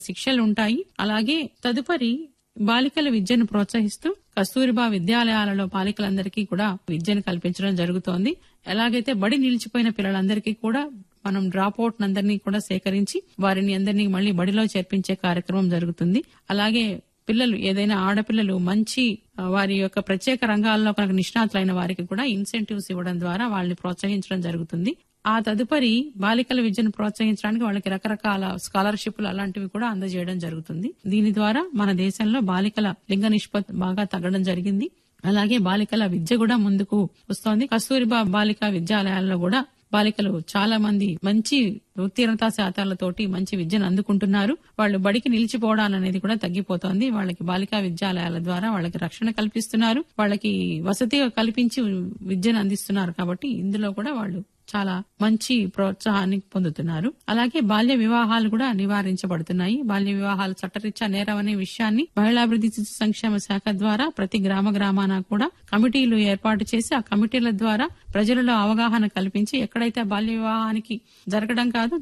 శిక్షలు ఉంటాయి అలాగే తదుపరి బాలికల విద్యను ప్రోత్సహిస్తూ కస్తూరిబా విద్యాలయాలలో బాలికలందరికీ కూడా విద్యను కల్పించడం జరుగుతోంది ఎలాగైతే బడి నిలిచిపోయిన పిల్లలందరికీ కూడా మనం డ్రాప్ అవుట్ అందరినీ కూడా సేకరించి వారిని అందరినీ మళ్ళీ బడిలో చేర్పించే కార్యక్రమం జరుగుతుంది అలాగే పిల్లలు ఏదైనా ఆడపిల్లలు మంచి ఆ, వారి యొక్క ప్రత్యేక రంగాల్లో కనుక నిష్ణాతులైన వారికి కూడా ఇన్సెంటివ్స్ ఇవ్వడం ద్వారా వాళ్ళని ప్రోత్సహించడం జరుగుతుంది ఆ తదుపరి బాలికల విద్యను ప్రోత్సహించడానికి వాళ్ళకి రకరకాల స్కాలర్షిప్లు అలాంటివి కూడా అందజేయడం జరుగుతుంది దీని ద్వారా మన దేశంలో బాలికల లింగ నిష్పత్తి బాగా తగ్గడం జరిగింది అలాగే బాలికల విద్య కూడా ముందుకు వస్తోంది కస్తూరిబా బాలికా విద్యాలయాల్లో కూడా బాలికలు చాలా మంది మంచి ఉత్తీర్ణతా శాతాలతోటి మంచి విద్యను అందుకుంటున్నారు వాళ్ళు బడికి నిలిచిపోవడం అనేది కూడా తగ్గిపోతోంది వాళ్ళకి బాలికా విద్యాలయాల ద్వారా వాళ్ళకి రక్షణ కల్పిస్తున్నారు వాళ్ళకి వసతి కల్పించి విద్యను అందిస్తున్నారు కాబట్టి ఇందులో కూడా వాళ్ళు చాలా మంచి ప్రోత్సాహాన్ని పొందుతున్నారు అలాగే బాల్య వివాహాలు కూడా నివారించబడుతున్నాయి బాల్య వివాహాలు చట్టరీత్యా నేరం అనే విషయాన్ని మహిళాభివృద్ధి శిశు సంక్షేమ శాఖ ద్వారా ప్రతి గ్రామ గ్రామాన కూడా కమిటీలు ఏర్పాటు చేసి ఆ కమిటీల ద్వారా ప్రజలలో అవగాహన కల్పించి ఎక్కడైతే బాల్య వివాహానికి జరగడం కాదు